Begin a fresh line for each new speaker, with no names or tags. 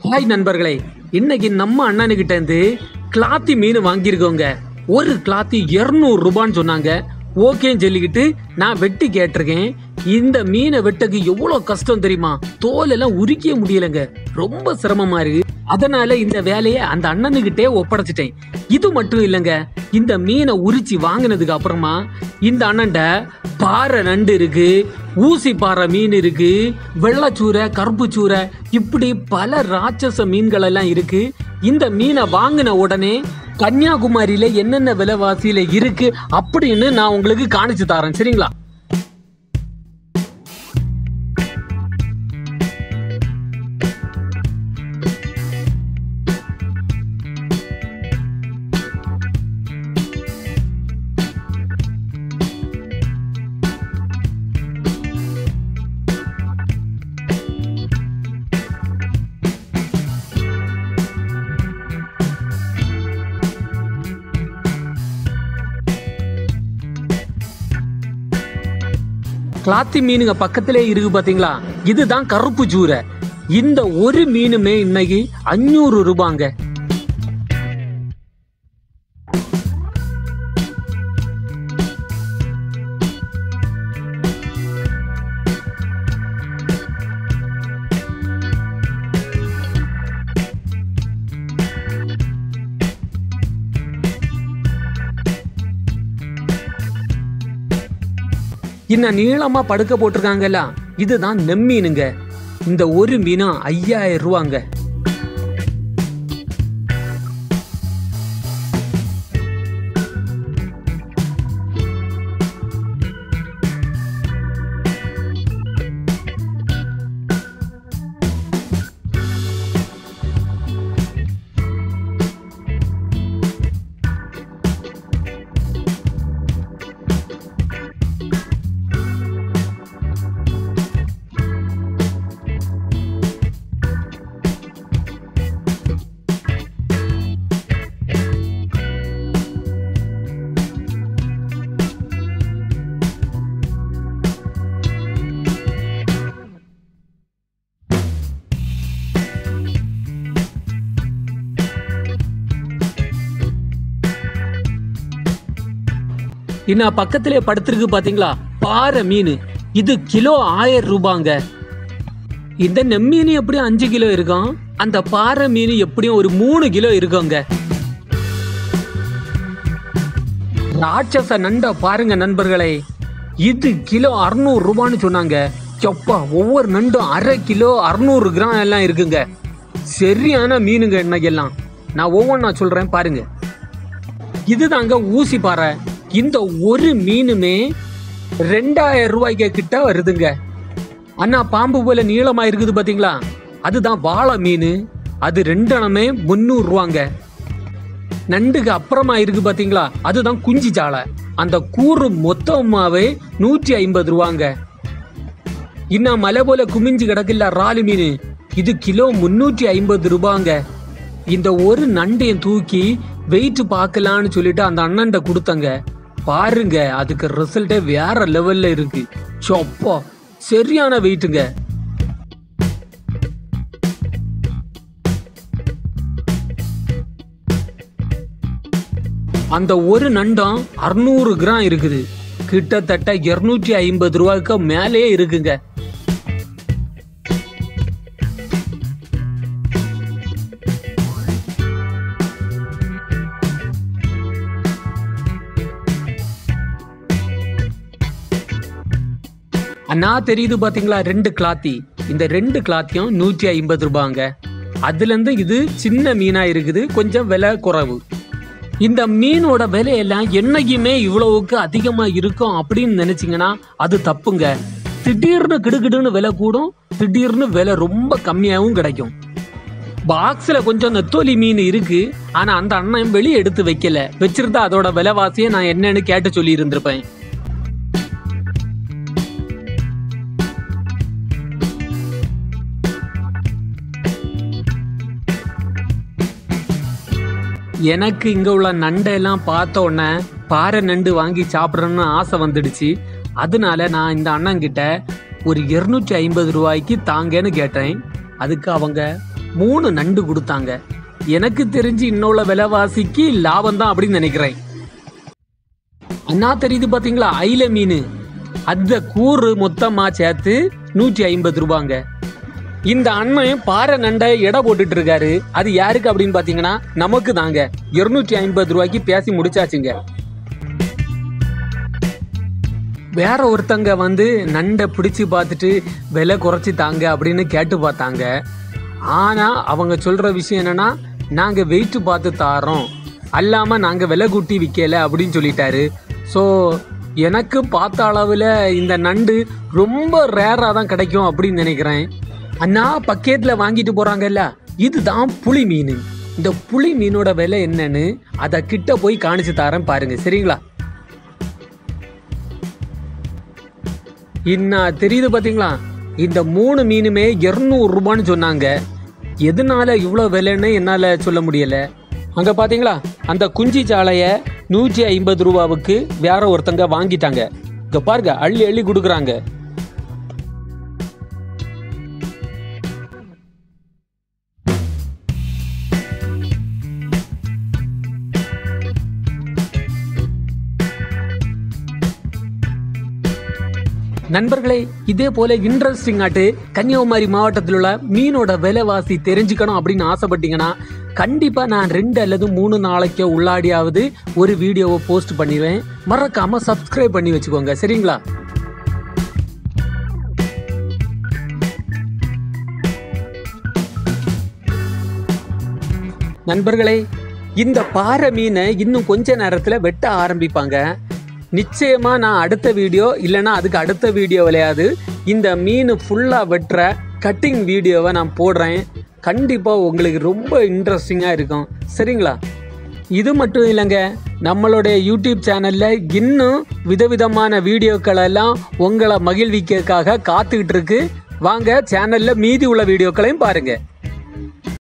hi நண்பர்களே இன்னைக்கு நம்ம அண்ணனுக்கிட்ட இருந்து கிளாத்தி மீன் வாங்கியிருக்கோங்க ஒரு கிளாத்தி இருநூறு ரூபான்னு சொன்னாங்க ஓகேன்னு சொல்லிக்கிட்டு நான் வெட்டி கேட்டிருக்கேன் இந்த மீனை வெட்டக்கு எவ்வளோ கஷ்டம் தெரியுமா தோல் எல்லாம் உரிக்க முடியலைங்க ரொம்ப சிரமமா இருக்கு அதனால இந்த வேலையை அந்த அண்ணனுக்கிட்டே ஒப்படைச்சிட்டேன் இது மட்டும் இல்லைங்க இந்த மீனை உரிச்சு வாங்கினதுக்கு அப்புறமா இந்த அண்ணன்ட பாறை நண்டு இருக்கு ஊசி பாறை மீன் இருக்கு வெள்ளச்சூரை கருப்பு சூரை இப்படி பல ராட்சச மீன்கள் எல்லாம் இருக்கு இந்த மீனை வாங்கின உடனே கன்னியாகுமரியில என்னென்ன விலைவாசியில இருக்கு அப்படின்னு நான் உங்களுக்கு காணிச்சு தரேன் சரிங்களா கிளாத்தி மீனுங்க பக்கத்திலே இருக்கு பாத்தீங்களா இதுதான் கருப்பு சூரை இந்த ஒரு மீனுமே இன்னைக்கு அஞ்சூறு ரூபாங்க இன்னும் நீளமா படுக்க போட்டிருக்காங்கல்ல இதுதான் நெம்மீனுங்க இந்த ஒரு மீனும் ஐயாயிரம் ரூபாங்க இன்னும் பக்கத்திலே படுத்திருக்கு பாத்தீங்களா பாறை மீன் இது கிலோ ஆயிரம் ரூபாங்க இந்த நெம்மீன் எப்படியும் அஞ்சு கிலோ இருக்கும் அந்த பாறை மீன் எப்படியும் ஒரு மூணு கிலோ இருக்குங்க ராட்சச நண்டை பாருங்க நண்பர்களே இது கிலோ அறுநூறு ரூபான்னு சொன்னாங்க சொப்பா ஒவ்வொரு நண்டும் அரை கிலோ அறுநூறு கிராம் எல்லாம் இருக்குங்க சரியான மீனுங்க இன்னைக்கெல்லாம் நான் ஒவ்வொன்றா சொல்றேன் பாருங்க இதுதாங்க ஊசி பாறை இந்த ஒரு மீனுமே ரெண்டாயிரம் ரூபாய்க்கு கிட்ட வருதுங்க அண்ணா பாம்பு போல நீளமா இருக்குது பாத்தீங்களா அதுதான் வாழை மீன் அது ரெண்டனமே முந்நூறு ரூபாங்க நண்டுக்கு அப்புறமா இருக்கு பாத்தீங்களா அதுதான் குஞ்சு சாலை அந்த கூறு மொத்தமாவே நூற்றி ஐம்பது ரூபாங்க இன்னும் மலை போல குமிஞ்சு கிடக்குல்ல ராலு மீன் இது கிலோ முன்னூற்றி ஐம்பது ரூபாங்க இந்த ஒரு நண்டையும் தூக்கி வெயிட் பார்க்கலான்னு சொல்லிட்டு அந்த அண்ணன்ட்ட கொடுத்தங்க பாருங்க அதுக்கு ரிசல்ட்டே வேற லெவல்ல இருக்கு சொப்பா சரியான வெயிட்டுங்க அந்த ஒரு நண்டம் அறுநூறு கிராம் இருக்குது கிட்டத்தட்ட இருநூற்றி ஐம்பது ரூபாய்க்கு மேலேயே இருக்குங்க அண்ணா தெரியுது பாத்தீங்களா ரெண்டு கிளாத்தி இந்த ரெண்டு கிளாத்தியும் நூற்றி ஐம்பது ரூபாங்க அதுல இருந்து இது சின்ன மீனா இருக்குது கொஞ்சம் விலை குறைவு இந்த மீனோட விலையெல்லாம் என்னைக்குமே இவ்வளவுக்கு அதிகமா இருக்கும் அப்படின்னு நினைச்சீங்கன்னா அது தப்புங்க திடீர்னு கிடுகிடுன்னு விலை கூடும் திடீர்னு விலை ரொம்ப கம்மியாகவும் கிடைக்கும் பாக்ஸ்ல கொஞ்சம் நெத்தோலி மீன் இருக்கு ஆனா அந்த அண்ணன் வெளியே எடுத்து வைக்கல வச்சிருந்தா அதோட விலைவாசியை நான் என்னன்னு கேட்டு சொல்லி இருந்திருப்பேன் எனக்கு இங்க உள்ள நண்டெல்லாம் பார்த்த உடனே பாறை நண்டு வாங்கி சாப்பிடணும்னு ஆசை வந்துடுச்சு அதனால நான் இந்த அண்ணன் கிட்ட ஒரு இருநூற்றி ஐம்பது ரூபாய்க்கு தாங்கன்னு கேட்டேன் அதுக்கு அவங்க மூணு நண்டு கொடுத்தாங்க எனக்கு தெரிஞ்சு இன்னுள்ள விலைவாசிக்கு லாபம் தான் அப்படின்னு நினைக்கிறேன் அண்ணா தெரியுது பாத்தீங்களா ஐல மீன் அந்த கூறு மொத்தமா சேர்த்து நூற்றி ஐம்பது ரூபாங்க இந்த அண்ணன் பாறை நண்டை எடை போட்டுட்டு இருக்காரு அது யாருக்கு அப்படின்னு பாத்தீங்கன்னா நமக்கு தாங்க இருநூற்றி ஐம்பது ரூபாய்க்கு பேசி முடிச்சாச்சுங்க வேற ஒருத்தங்க வந்து நண்டை பிடிச்சு பார்த்துட்டு விலை குறைச்சி தாங்க அப்படின்னு கேட்டு பார்த்தாங்க ஆனா அவங்க சொல்ற விஷயம் என்னன்னா நாங்க வெயிட் பார்த்து தாரோம் அல்லாம நாங்க விலை கூட்டி விற்கல அப்படின்னு சொல்லிட்டாரு ஸோ எனக்கு பார்த்த அளவில் இந்த நண்டு ரொம்ப ரேராக தான் கிடைக்கும் அப்படின்னு நினைக்கிறேன் அண்ணா பக்கெட்டில் வாங்கிட்டு போகிறாங்கல்ல இதுதான் புளி மீன் இந்த புளி மீனோட விலை என்னன்னு அதை கிட்ட போய் காணிச்சு தரேன் பாருங்க சரிங்களா இன்னும் தெரியுது பாத்தீங்களா இந்த மூணு மீனுமே இருநூறு ரூபான்னு சொன்னாங்க எதனால இவ்வளோ விலைன்னு என்னால் சொல்ல முடியல அங்கே பார்த்தீங்களா அந்த குஞ்சி சாலையை நூற்றி ஐம்பது ரூபாவுக்கு வேற ஒருத்தங்க வாங்கிட்டாங்க இங்கே பாருங்க அள்ளி அள்ளி கொடுக்குறாங்க நண்பர்களே இதே போல இன்ட்ரெஸ்டிங் ஆட்டு கன்னியாகுமரி மாவட்டத்தில் உள்ள மீனோட விலைவாசி தெரிஞ்சுக்கணும் அப்படின்னு ஆசைப்பட்டீங்கன்னா கண்டிப்பா நான் ரெண்டு அல்லது மூணு நாளைக்கு உள்ளாடியாவது ஒரு வீடியோவை போஸ்ட் பண்ணிடுவேன் மறக்காம சப்ஸ்கிரைப் பண்ணி வச்சுக்கோங்க சரிங்களா நண்பர்களே இந்த பாறை மீனை இன்னும் கொஞ்ச நேரத்துல வெட்ட ஆரம்பிப்பாங்க நிச்சயமா நான் அடுத்த வீடியோ இல்லைன்னா அதுக்கு அடுத்த வீடியோவிலையாவது இந்த மீன் ஃபுல்லா வெட்டுற கட்டிங் வீடியோவை நான் போடுறேன் கண்டிப்பா உங்களுக்கு ரொம்ப இன்ட்ரெஸ்டிங்கா இருக்கும் சரிங்களா இது மட்டும் இல்லைங்க நம்மளுடைய யூடியூப் சேனல்ல இன்னும் விதவிதமான வீடியோக்கள் எல்லாம் உங்களை மகிழ்விக்கிறதுக்காக காத்துக்கிட்டு இருக்கு வாங்க சேனல்ல மீதி உள்ள வீடியோக்களையும் பாருங்க